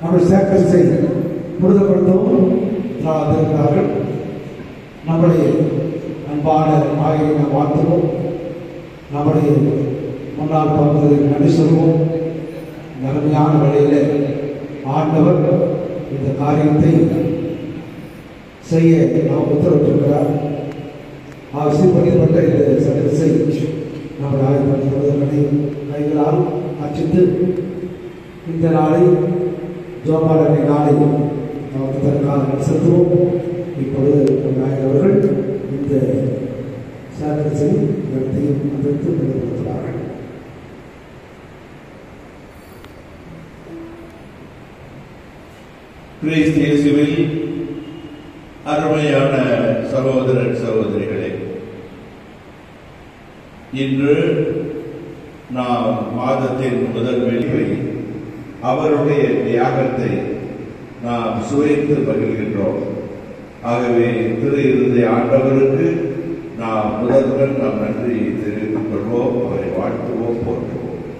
நம்ம சேக்கரிசை புனிதப்படுத்தவும் வந்திருக்கிறார்கள் நம்முடைய அன்பான ஆகிய வாழ்த்துவோம் நம்முடைய முன்னாள் பங்கு நன்றி சொல்வோம் இந்த அருமையான வழியிலே ஆண்டவர் இந்த காரியத்தை செய்ய நாம் உத்தரவிட்டிருக்கிறார் அவசியப்படிப்பட்ட இந்த சட்டத்தை நம்ம ஆயப்படுத்துவதற்கனை கைகளால் அச்சிட்டு இந்த நாளை ஜோபாலனை நாளை நமக்கு தற்கால செலுத்துவோம் இப்பொழுது நாயகர் அவர்கள் இந்த சட்டத்தை இடத்தையும் அமைத்து வெளிப்படுத்துகிறார்கள் கிறிஸ்து இயேசுவில் அருமையான சகோதரர் சகோதரிகளே இன்று நாம் மாதத்தின் முதல் வெள்ளிவை அவருடைய தியாகத்தை நாம் சுவைத்து மகிழ்கின்றோம் ஆகவே திரு இறுதி ஆண்டவருக்கு நாம் முதல்வன் நாம் நன்றி தெரிவித்துக் கொள்வோம் அவரை வாழ்த்துவோம் போற்றுவோம்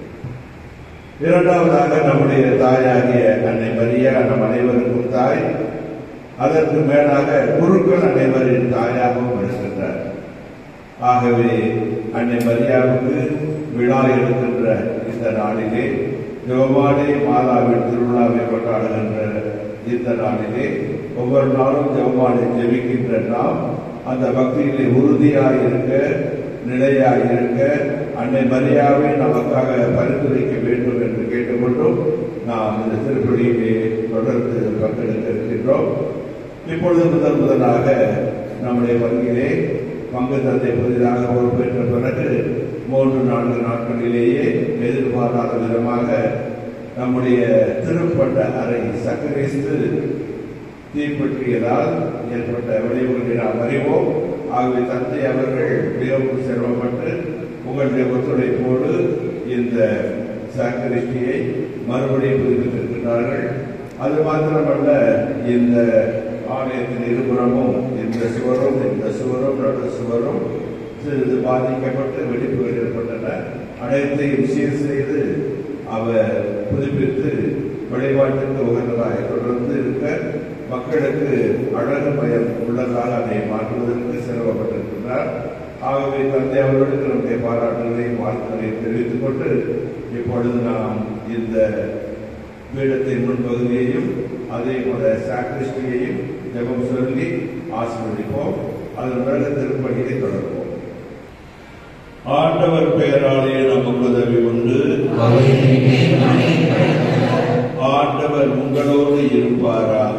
இரண்டாவதாக நம்முடைய தாயாகிய அன்னை மரியா நம் அனைவருக்கும் தாய் அதற்கு மேலாக குருக்கள் அனைவரின் தாயாகவும் இருக்கின்றார் ஆகவே அன்னை மரியாவுக்கு விழா எடுக்கின்ற இந்த நாளிலே ஜெவமானே மாதாவின் திருவிழாவை கொண்டாடுகின்ற இந்த நாளிலே ஒவ்வொரு நாளும் ஜெவமானை ஜெபிக்கின்ற நாம் அந்த பக்தியிலே உறுதியாய் இருக்க நிலையாய் இருக்க அன்னை மரியாவை நமக்காக பரிந்துரைக்க வேண்டும் என்று கேட்டுக்கொண்டும் நாம் இந்த திருப்பலியிலே தொடர்ந்து பங்கெடுக்க இருக்கின்றோம் இப்பொழுது முதல் முதலாக நம்முடைய வங்கியிலே பங்கு தந்தை புதிதாக பொறுப்பேற்ற பிறகு மூன்று நான்கு நாட்களிலேயே எதிர்பாராத விதமாக நம்முடைய திருப்பட்ட அறை சக்கரிஸ்து தீப்பற்றியதால் ஏற்பட்ட விளைவுகளை நாம் அறிவோம் ஆகவே தந்தை அவர்கள் மிகவும் சிரமப்பட்டு உங்களுடைய ஒத்துழைப்போடு இந்த சாக்கரிஷ்டியை மறுபடியும் புதுப்பித்திருக்கிறார்கள் அது மாத்திரமல்ல இந்த ஆலயத்தின் இருபுறமும் இந்த சுவரும் இந்த சுவரும் நடு சுவரும் சிறிது பாதிக்கப்பட்டு வெடிப்புகள் ஏற்பட்டன அனைத்தையும் சீர் செய்து அவர் புதுப்பித்து வழிபாட்டுக்கு உகந்ததாக தொடர்ந்து இருக்க மக்களுக்கு அழகு பயம் உள்ளதாக அதை மாற்றுவதற்கு சிரமப்பட்டிருக்கிறார் ஆகவே தந்தை அவர்களுக்கு நம்முடைய பாராட்டுகளையும் வாழ்த்துக்களையும் தெரிவித்துக் கொண்டு இப்பொழுது நாம் இந்த பீடத்தின் முன்பகுதியையும் அதே போல சாக்ரிஸ்டியையும் ஜெபம் சொல்லி ஆசீர்வதிப்போம் அதன் பிறகு திருப்பணியை தொடர்போம் ஆண்டவர் பெயராலே நமக்கு உதவி உண்டு ஆண்டவர் உங்களோடு இருப்பாராக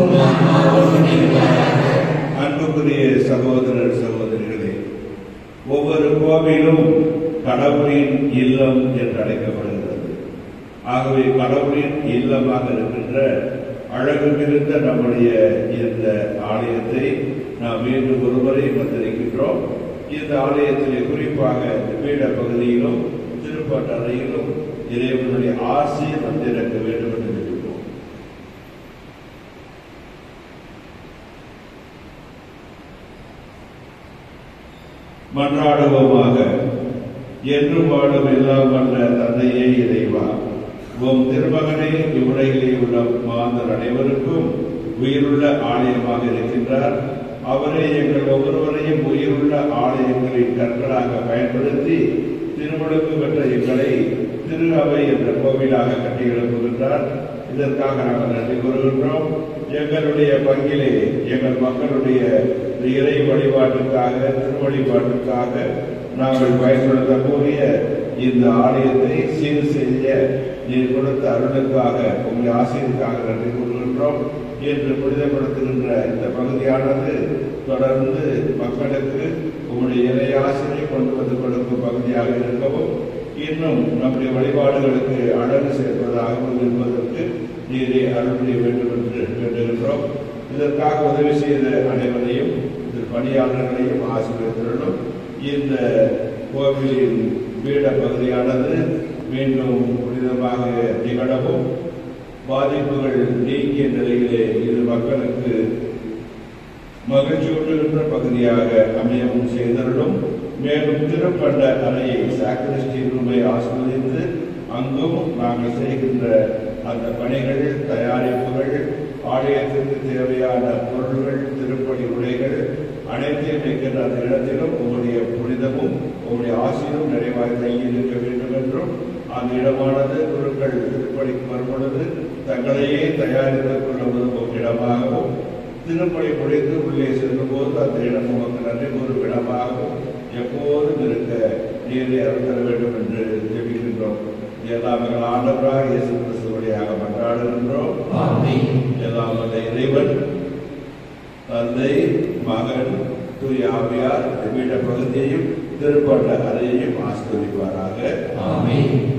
அன்புக்குரிய சகோதரர் சகோதரிகளே ஒவ்வொரு கோவிலும் கடவுளின் இல்லம் என்று அழைக்கப்படுகிறது ஆகவே கடவுளின் இல்லமாக இருக்கின்ற அழகு மிகுந்த நம்முடைய இந்த ஆலயத்தை நாம் மீண்டும் ஒருமுறை வந்திருக்கின்றோம் இந்த ஆலயத்திலே குறிப்பாக இந்த பீட பகுதியிலும் திருப்பட்டறையிலும் இறைவனுடைய ஆசையை வந்திருக்க வேண்டும் என்று விரும்புவோம் மன்றாடுவோமாக என்று வாழும் எல்லாம் வல்ல தந்தையே இறைவா உம் திருமகனே இவ்வுலகிலே உள்ள மாந்தர் அனைவருக்கும் உயிருள்ள ஆலயமாக இருக்கின்றார் அவரே எங்கள் ஒவ்வொருவரையும் உயிருள்ள ஆலயங்களின் கற்களாக பயன்படுத்தி திருமணக்கு பெற்ற எங்களை திரு அவை என்ற கோவிலாக கட்டி எழுப்புகின்றார் இதற்காக நாங்கள் நன்றி கூறுகின்றோம் எங்களுடைய பங்கிலே எங்கள் மக்களுடைய இறை வழிபாட்டுக்காக திருவழிபாட்டுக்காக நாங்கள் பயன்படுத்தக்கூடிய இந்த ஆலயத்தை சீர் செய்ய நீர் கொடுத்த அருளுக்காக உங்கள் ஆசைக்காக நன்றி கூறுகின்றோம் என்று புனிதப்படுத்துகின்ற இந்த பகுதியானது தொடர்ந்து மக்களுக்கு உங்களுடைய இறை ஆசிரியை கொண்டு வந்து கொடுக்கும் பகுதியாக இருக்கவும் இன்னும் நம்முடைய வழிபாடுகளுக்கு அழகு சேர்ப்பதாகவும் இருப்பதற்கு நீரை அருள் புரிய வேண்டும் என்று வேண்டுகின்றோம் இதற்காக உதவி செய்த அனைவரையும் இந்த பணியாளர்களையும் ஆசிரியர்களும் இந்த கோவிலின் பீட பகுதியானது மீண்டும் புனிதமாக நிகழவும் பாதிப்புகள் நீங்கிய நிலையிலே இது மக்களுக்கு மகிழ்ச்சியூட்டுகின்ற பகுதியாக அமையவும் செய்தருளும் மேலும் திருப்பண்ட அறையை சாக்ரிஸ்டி ரூமை ஆஸ்வதித்து அங்கும் நாங்கள் செய்கின்ற அந்த பணிகள் தயாரிப்புகள் ஆலயத்திற்கு தேவையான பொருள்கள் திருப்பணி உடைகள் அனைத்தையும் வைக்கின்ற அந்த இடத்திலும் உங்களுடைய புனிதமும் உங்களுடைய ஆசையும் நிறைவாய் கையில் இருக்க வேண்டும் என்றும் அந்த இடமானது குருக்கள் திருப்பணிக்கு வரும்பொழுது தங்களையே தயாரித்துக் கொள்ள உதவும் இடமாகவும் திருப்பணி முடிந்து உள்ளே செல்லும் போது அந்த இடம் உமக்கு நன்றி கூறும் இடமாகவும் எப்போதும் இருக்க நீரை அருந்தர வேண்டும் என்று ஜெபிக்கின்றோம் எல்லாம் எங்கள் ஆண்டவராக இயேசு கிறிஸ்து வழியாக மன்றாடுகின்றோம் எல்லாம் வல்ல இறைவன் தந்தை மகன் தூய ஆவியார் வீட பகுதியையும் திருப்பட்ட அறையையும் ஆஸ்வதிப்பாராக ஆமென்